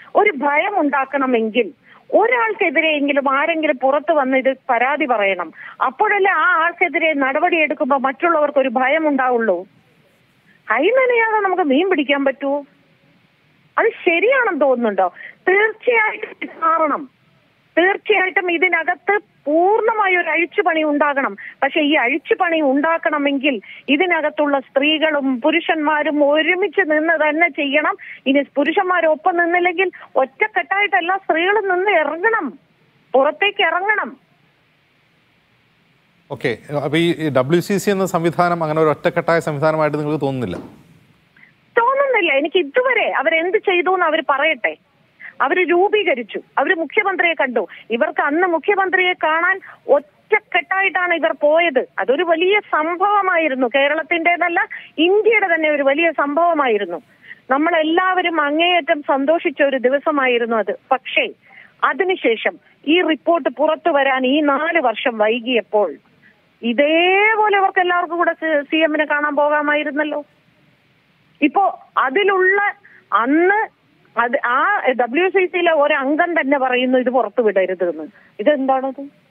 ഒരു ഭയം ഉണ്ടാക്കണമെങ്കിൽ ഒരാൾക്കെതിരെയെങ്കിലും ആരെങ്കിലും പുറത്ത് വന്ന് ഇത് പരാതി പറയണം അപ്പോഴല്ലേ ആ ആൾക്കെതിരെ നടപടി എടുക്കുമ്പോൾ മറ്റുള്ളവർക്ക് ഒരു ഭയം ഉണ്ടാവുള്ളൂ കൈ നനയാതെ നമുക്ക് മീൻ പിടിക്കാൻ പറ്റുമോ അത് ശരിയാണെന്ന് തോന്നുന്നുണ്ടോ തീർച്ചയായിട്ടും ഇത് മാറണം തീർച്ചയായിട്ടും ഇതിനകത്ത് പൂർണ്ണമായ ഒരു അഴിച്ചുപണി ഉണ്ടാകണം പക്ഷെ ഈ അഴിച്ചുപണി ഉണ്ടാക്കണമെങ്കിൽ ഇതിനകത്തുള്ള സ്ത്രീകളും പുരുഷന്മാരും ഒരുമിച്ച് നിന്ന് തന്നെ ചെയ്യണം ഇനി പുരുഷന്മാരൊപ്പം നിന്നില്ലെങ്കിൽ ഒറ്റക്കെട്ടായിട്ട് എല്ലാ സ്ത്രീകളും നിന്ന് ഇറങ്ങണം പുറത്തേക്ക് ഇറങ്ങണം ഓക്കെ അപ്പോൾ ഈ ഡബ്ല്യു സി സി എന്ന സംവിധാനം അങ്ങനെ ഒരു ഒറ്റക്കെട്ടായ സംവിധാനമായിട്ട് നിങ്ങൾക്ക് തോന്നുന്നില്ല തോന്നുന്നില്ല എനിക്ക് ഇതുവരെ അവരെന്ത് ചെയ്തു എന്ന് അവർ പറയട്ടെ അവര് രൂപീകരിച്ചു അവര് മുഖ്യമന്ത്രിയെ കണ്ടു ഇവർക്ക് അന്ന് മുഖ്യമന്ത്രിയെ കാണാൻ ഒറ്റക്കെട്ടായിട്ടാണ് ഇവർ പോയത് അതൊരു വലിയ സംഭവമായിരുന്നു കേരളത്തിന്റേതല്ല ഇന്ത്യയുടെ തന്നെ ഒരു വലിയ സംഭവമായിരുന്നു നമ്മൾ എല്ലാവരും അങ്ങേയറ്റം സന്തോഷിച്ച ഒരു ദിവസമായിരുന്നു അത് പക്ഷേ അതിനുശേഷം ഈ റിപ്പോർട്ട് പുറത്തു വരാൻ ഈ നാല് വർഷം വൈകിയപ്പോൾ ഇതേപോലെ അവർക്ക് എല്ലാവർക്കും കൂടെ സി എമ്മിനെ കാണാൻ പോകാമായിരുന്നല്ലോ ഇപ്പോ അതിലുള്ള അന്ന് അത് ആ ഡബ്ല്യു സി സിയിലെ ഒരംഗം തന്നെ പറയുന്നു ഇത് പുറത്തു വിടരുത് എന്ന് ഇതെന്താണത്